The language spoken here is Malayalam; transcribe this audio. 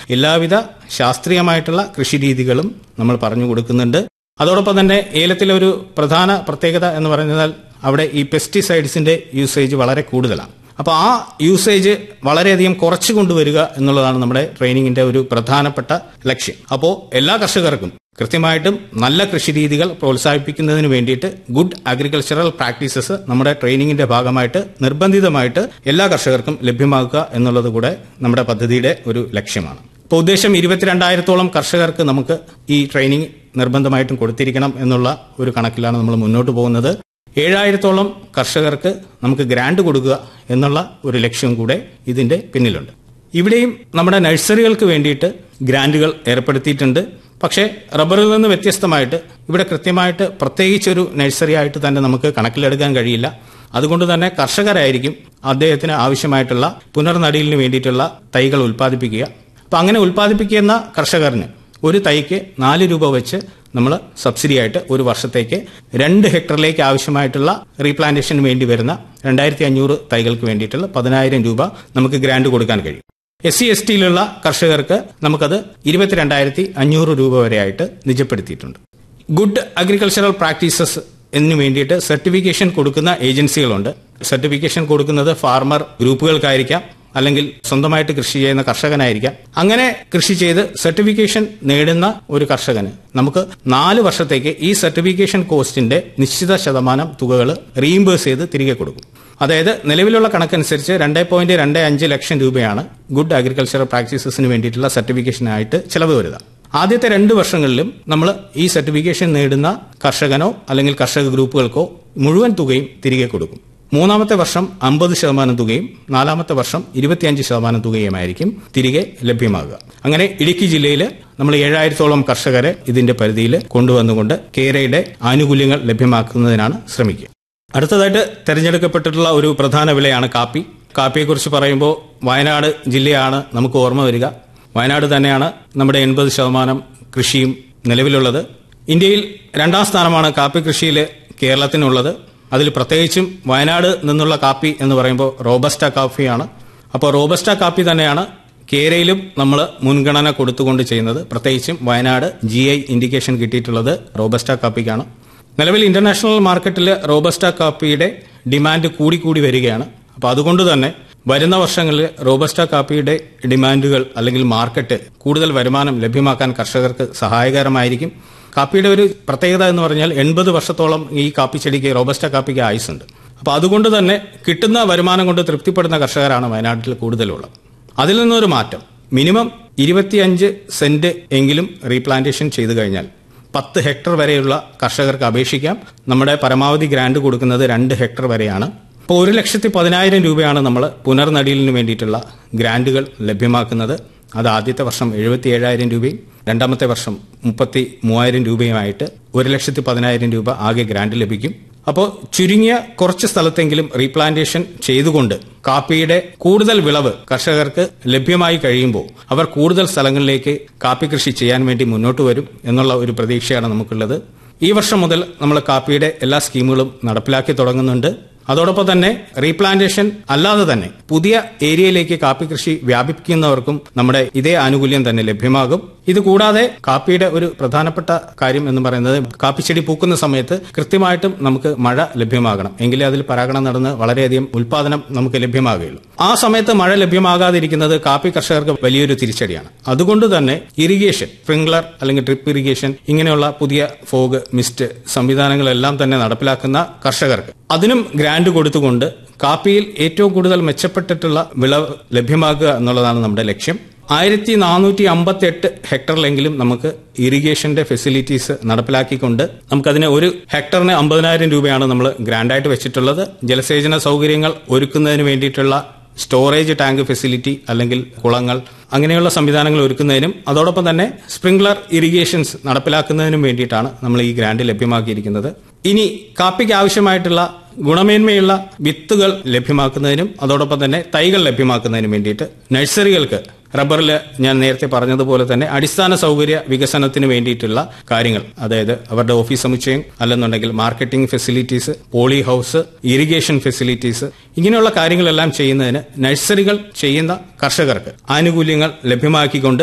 എല്ലാവിധ ശാസ്ത്രീയമായിട്ടുള്ള കൃഷി രീതികളും നമ്മൾ പറഞ്ഞു കൊടുക്കുന്നുണ്ട് അതോടൊപ്പം തന്നെ ഏലത്തിലെ ഒരു പ്രധാന പ്രത്യേകത എന്ന് പറയുന്നത് അവിടെ ഈ പെസ്റ്റിസൈഡ്സിന്റെ യൂസേജ് വളരെ കൂടുതലാണ് അപ്പോൾ ആ യൂസേജ് വളരെയധികം കുറച്ചു കൊണ്ടുവരിക എന്നുള്ളതാണ് നമ്മുടെ ട്രെയിനിങ്ങിന്റെ ഒരു പ്രധാനപ്പെട്ട ലക്ഷ്യം അപ്പോൾ എല്ലാ കർഷകർക്കും കൃത്യമായിട്ടും നല്ല കൃഷി രീതികൾ പ്രോത്സാഹിപ്പിക്കുന്നതിന് വേണ്ടിയിട്ട് ഗുഡ് അഗ്രികൾച്ചറൽ പ്രാക്ടീസസ് നമ്മുടെ ട്രെയിനിങ്ങിന്റെ ഭാഗമായിട്ട് നിർബന്ധിതമായിട്ട് എല്ലാ കർഷകർക്കും ലഭ്യമാക്കുക എന്നുള്ളത് കൂടെ നമ്മുടെ പദ്ധതിയുടെ ഒരു ലക്ഷ്യമാണ് ഇപ്പോൾ ഉദ്ദേശം ഇരുപത്തിരണ്ടായിരത്തോളം കർഷകർക്ക് നമുക്ക് ഈ ട്രെയിനിങ് നിർബന്ധമായിട്ടും കൊടുത്തിരിക്കണം എന്നുള്ള ഒരു കണക്കിലാണ് നമ്മൾ മുന്നോട്ട് പോകുന്നത് ഏഴായിരത്തോളം കർഷകർക്ക് നമുക്ക് ഗ്രാന്റ് കൊടുക്കുക എന്നുള്ള ഒരു ലക്ഷ്യം കൂടെ ഇതിന്റെ പിന്നിലുണ്ട് ഇവിടെയും നമ്മുടെ നഴ്സറികൾക്ക് വേണ്ടിയിട്ട് ഗ്രാന്റുകൾ ഏർപ്പെടുത്തിയിട്ടുണ്ട് പക്ഷേ റബ്ബറിൽ നിന്ന് വ്യത്യസ്തമായിട്ട് ഇവിടെ കൃത്യമായിട്ട് പ്രത്യേകിച്ചൊരു നഴ്സറി ആയിട്ട് തന്നെ നമുക്ക് കണക്കിലെടുക്കാൻ കഴിയില്ല അതുകൊണ്ട് തന്നെ കർഷകരായിരിക്കും അദ്ദേഹത്തിന് ആവശ്യമായിട്ടുള്ള പുനർനടിയിലിന് വേണ്ടിയിട്ടുള്ള തൈകൾ ഉൽപ്പാദിപ്പിക്കുക അപ്പൊ അങ്ങനെ ഉൽപ്പാദിപ്പിക്കുന്ന കർഷകറിന് ഒരു തൈക്ക് നാല് രൂപ വെച്ച് നമ്മൾ സബ്സിഡി ആയിട്ട് ഒരു വർഷത്തേക്ക് രണ്ട് ഹെക്ടറിലേക്ക് ആവശ്യമായിട്ടുള്ള റീപ്ലാന്റേഷന് വേണ്ടി വരുന്ന രണ്ടായിരത്തി അഞ്ഞൂറ് തൈകൾക്ക് വേണ്ടിയിട്ടുള്ള പതിനായിരം രൂപ നമുക്ക് ഗ്രാന്റ് കൊടുക്കാൻ കഴിയും എസ് സി എസ് ടിയിലുള്ള കർഷകർക്ക് നമുക്കത് ഇരുപത്തിരണ്ടായിരത്തി അഞ്ഞൂറ് രൂപ വരെയായിട്ട് നിജപ്പെടുത്തിയിട്ടുണ്ട് ഗുഡ് അഗ്രികൾച്ചറൽ പ്രാക്ടീസസ് എന്നതിനു വേണ്ടിയിട്ട് സർട്ടിഫിക്കേഷൻ കൊടുക്കുന്ന ഏജൻസികളുണ്ട് സർട്ടിഫിക്കേഷൻ കൊടുക്കുന്നത് ഫാർമർ ഗ്രൂപ്പുകൾക്കായിരിക്കാം അല്ലെങ്കിൽ സ്വന്തമായിട്ട് കൃഷി ചെയ്യുന്ന കർഷകനായിരിക്കാം അങ്ങനെ കൃഷി ചെയ്ത് സർട്ടിഫിക്കേഷൻ നേടുന്ന ഒരു കർഷകന് നമുക്ക് നാല് വർഷത്തേക്ക് ഈ സർട്ടിഫിക്കേഷൻ കോസ്റ്റിന്റെ നിശ്ചിത ശതമാനം തുകകൾ റീഇംബേഴ്സ് ചെയ്ത് തിരികെ കൊടുക്കും അതായത് നിലവിലുള്ള കണക്കനുസരിച്ച് രണ്ട് പോയിന്റ് രണ്ട് അഞ്ച് ലക്ഷം രൂപയാണ് ഗുഡ് അഗ്രികൾച്ചറൽ പ്രാക്ടീസസിന് വേണ്ടിയിട്ടുള്ള സർട്ടിഫിക്കേഷനായിട്ട് ചെലവ് വരിക ആദ്യത്തെ രണ്ട് വർഷങ്ങളിലും നമ്മൾ ഈ സർട്ടിഫിക്കേഷൻ നേടുന്ന കർഷകനോ അല്ലെങ്കിൽ കർഷക ഗ്രൂപ്പുകൾക്കോ മുഴുവൻ തുകയും തിരികെ കൊടുക്കും മൂന്നാമത്തെ വർഷം അമ്പത് ശതമാനം തുകയും നാലാമത്തെ വർഷം ഇരുപത്തിയഞ്ച് ശതമാനം തുകയുമായിരിക്കും തിരികെ ലഭ്യമാകുക അങ്ങനെ ഇടുക്കി ജില്ലയിൽ നമ്മൾ ഏഴായിരത്തോളം കർഷകരെ ഇതിന്റെ പരിധിയിൽ കൊണ്ടുവന്നുകൊണ്ട് കേരയുടെ ആനുകൂല്യങ്ങൾ ലഭ്യമാക്കുന്നതിനാണ് ശ്രമിക്കുക അടുത്തതായിട്ട് തെരഞ്ഞെടുക്കപ്പെട്ടിട്ടുള്ള ഒരു പ്രധാന വിളയാണ് കാപ്പി കാപ്പിയെക്കുറിച്ച് പറയുമ്പോൾ വയനാട് ജില്ലയാണ് നമുക്ക് ഓർമ്മ വരിക വയനാട് തന്നെയാണ് നമ്മുടെ എൺപത് ശതമാനം കൃഷിയും നിലവിലുള്ളത് ഇന്ത്യയിൽ രണ്ടാം സ്ഥാനമാണ് കാപ്പി കൃഷിയിൽ കേരളത്തിനുള്ളത് അതിൽ പ്രത്യേകിച്ചും വയനാട് നിന്നുള്ള കാപ്പി എന്ന് പറയുമ്പോൾ റോബസ്റ്റ കാപ്പിയാണ് അപ്പോൾ റോബസ്റ്റ കാപ്പി തന്നെയാണ് കേരയിലും നമ്മൾ മുൻഗണന കൊടുത്തുകൊണ്ട് ചെയ്യുന്നത് പ്രത്യേകിച്ചും വയനാട് ജി ഐ ഇൻഡിക്കേഷൻ കിട്ടിയിട്ടുള്ളത് റോബസ്റ്റ കാപ്പിക്കാണ് നിലവിൽ ഇന്റർനാഷണൽ മാർക്കറ്റിൽ റോബസ്റ്റ കാപ്പിയുടെ ഡിമാൻഡ് കൂടിക്കൂടി വരികയാണ് അപ്പോൾ അതുകൊണ്ട് തന്നെ വരുന്ന വർഷങ്ങളിൽ റോബസ്റ്റ കാപ്പിയുടെ ഡിമാൻഡുകൾ അല്ലെങ്കിൽ മാർക്കറ്റ് കൂടുതൽ വരുമാനം ലഭ്യമാക്കാൻ കർഷകർക്ക് സഹായകരമായിരിക്കും കാപ്പിയുടെ ഒരു പ്രത്യേകത എന്ന് പറഞ്ഞാൽ എൺപത് വർഷത്തോളം ഈ കാപ്പി ചെടിക്ക് റോബസ്റ്റ കാപ്പിക്ക് ആയുസുണ്ട് അപ്പോൾ അതുകൊണ്ട് തന്നെ കിട്ടുന്ന വരുമാനം കൊണ്ട് തൃപ്തിപ്പെടുന്ന കർഷകരാണ് വയനാട്ടിൽ കൂടുതലുള്ളത് അതിൽ നിന്നൊരു മാറ്റം മിനിമം ഇരുപത്തിയഞ്ച് സെന്റ് എങ്കിലും റീപ്ലാന്റേഷൻ ചെയ്തു കഴിഞ്ഞാൽ പത്ത് ഹെക്ടർ വരെയുള്ള കർഷകർക്ക് അപേക്ഷിക്കാം നമ്മുടെ പരമാവധി ഗ്രാന്റ് കൊടുക്കുന്നത് രണ്ട് ഹെക്ടർ വരെയാണ് ഇപ്പോൾ ഒരു ലക്ഷത്തി പതിനായിരം രൂപയാണ് നമ്മൾ പുനർനടീലിന് വേണ്ടിയിട്ടുള്ള ഗ്രാന്റുകൾ ലഭ്യമാക്കുന്നത് അത് ആദ്യത്തെ വർഷം എഴുപത്തി ഏഴായിരം രൂപയും രണ്ടാമത്തെ വർഷം മുപ്പത്തി മൂവായിരം രൂപയുമായിട്ട് ഒരു ലക്ഷത്തി പതിനായിരം രൂപ ആകെ ഗ്രാന്റ് ലഭിക്കും അപ്പോൾ ചുരുങ്ങിയ കുറച്ച് സ്ഥലത്തെങ്കിലും റീപ്ലാന്റേഷൻ ചെയ്തുകൊണ്ട് കാപ്പിയുടെ കൂടുതൽ വിളവ് കർഷകർക്ക് ലഭ്യമായി കഴിയുമ്പോൾ അവർ കൂടുതൽ സ്ഥലങ്ങളിലേക്ക് കാപ്പി കൃഷി ചെയ്യാൻ വേണ്ടി മുന്നോട്ട് വരും എന്നുള്ള ഒരു പ്രതീക്ഷയാണ് നമുക്കുള്ളത് ഈ വർഷം മുതൽ നമ്മൾ കാപ്പിയുടെ എല്ലാ സ്കീമുകളും നടപ്പിലാക്കി തുടങ്ങുന്നുണ്ട് അതോടൊപ്പം തന്നെ റീപ്ലാന്റേഷൻ അല്ലാതെ തന്നെ പുതിയ ഏരിയയിലേക്ക് കാപ്പി കൃഷി വ്യാപിപ്പിക്കുന്നവർക്കും നമ്മുടെ ഇതേ ആനുകൂല്യം തന്നെ ലഭ്യമാകും ഇത് കൂടാതെ കാപ്പിയുടെ ഒരു പ്രധാനപ്പെട്ട കാര്യം എന്ന് പറയുന്നത് കാപ്പി ചെടി പൂക്കുന്ന സമയത്ത് കൃത്യമായിട്ടും നമുക്ക് മഴ ലഭ്യമാകണം എങ്കിലേ അതിൽ പരാഗണം നടന്ന് വളരെയധികം ഉൽപാദനം നമുക്ക് ലഭ്യമാകുകയുള്ളൂ ആ സമയത്ത് മഴ ലഭ്യമാകാതിരിക്കുന്നത് കാപ്പി കർഷകർക്ക് വലിയൊരു തിരിച്ചടിയാണ് അതുകൊണ്ട് തന്നെ ഇറിഗേഷൻ സ്പ്രിംഗ്ലർ അല്ലെങ്കിൽ ഡ്രിപ്പ് ഇറിഗേഷൻ ഇങ്ങനെയുള്ള പുതിയ ഫോഗ് മിസ്റ്റ് സംവിധാനങ്ങളെല്ലാം തന്നെ നടപ്പിലാക്കുന്ന കർഷകർക്ക് അതിനും ഗ്രാന്റ് കൊടുത്തുകൊണ്ട് കാപ്പിയിൽ ഏറ്റവും കൂടുതൽ മെച്ചപ്പെട്ടിട്ടുള്ള വിളവ് ലഭ്യമാക്കുക എന്നുള്ളതാണ് നമ്മുടെ ലക്ഷ്യം ആയിരത്തി നാനൂറ്റി അമ്പത്തി എട്ട് ഹെക്ടറിലെങ്കിലും നമുക്ക് ഇറിഗേഷന്റെ ഫെസിലിറ്റീസ് നടപ്പിലാക്കിക്കൊണ്ട് നമുക്കതിന് ഒരു ഹെക്ടറിന് അമ്പതിനായിരം രൂപയാണ് നമ്മൾ ഗ്രാൻഡായിട്ട് വെച്ചിട്ടുള്ളത് ജലസേചന സൗകര്യങ്ങൾ ഒരുക്കുന്നതിന് വേണ്ടിയിട്ടുള്ള സ്റ്റോറേജ് ടാങ്ക് ഫെസിലിറ്റി അല്ലെങ്കിൽ കുളങ്ങൾ അങ്ങനെയുള്ള സംവിധാനങ്ങൾ ഒരുക്കുന്നതിനും അതോടൊപ്പം തന്നെ സ്പ്രിംഗ്ലർ ഇറിഗേഷൻസ് നടപ്പിലാക്കുന്നതിനും വേണ്ടിയിട്ടാണ് നമ്മൾ ഈ ഗ്രാന്റ് ലഭ്യമാക്കിയിരിക്കുന്നത് ഇനി കാപ്പിക്ക് ആവശ്യമായിട്ടുള്ള ഗുണമേന്മയുള്ള വിത്തുകൾ ലഭ്യമാക്കുന്നതിനും അതോടൊപ്പം തന്നെ തൈകൾ ലഭ്യമാക്കുന്നതിനും വേണ്ടിയിട്ട് നഴ്സറികൾക്ക് റബ്ബറിൽ ഞാൻ നേരത്തെ പറഞ്ഞതുപോലെ തന്നെ അടിസ്ഥാന സൗകര്യ വികസനത്തിന് വേണ്ടിയിട്ടുള്ള കാര്യങ്ങൾ അതായത് അവരുടെ ഓഫീസ് സമുച്ചയം അല്ലെന്നുണ്ടെങ്കിൽ marketing facilities poly house irrigation facilities ഇങ്ങനെയുള്ള കാര്യങ്ങളെല്ലാം ചെയ്യുന്നതിന് നഴ്സറികൾ ചെയ്യുന്ന കർഷകർക്ക് ആനുകൂല്യങ്ങൾ ലഭ്യമാക്കിക്കൊണ്ട്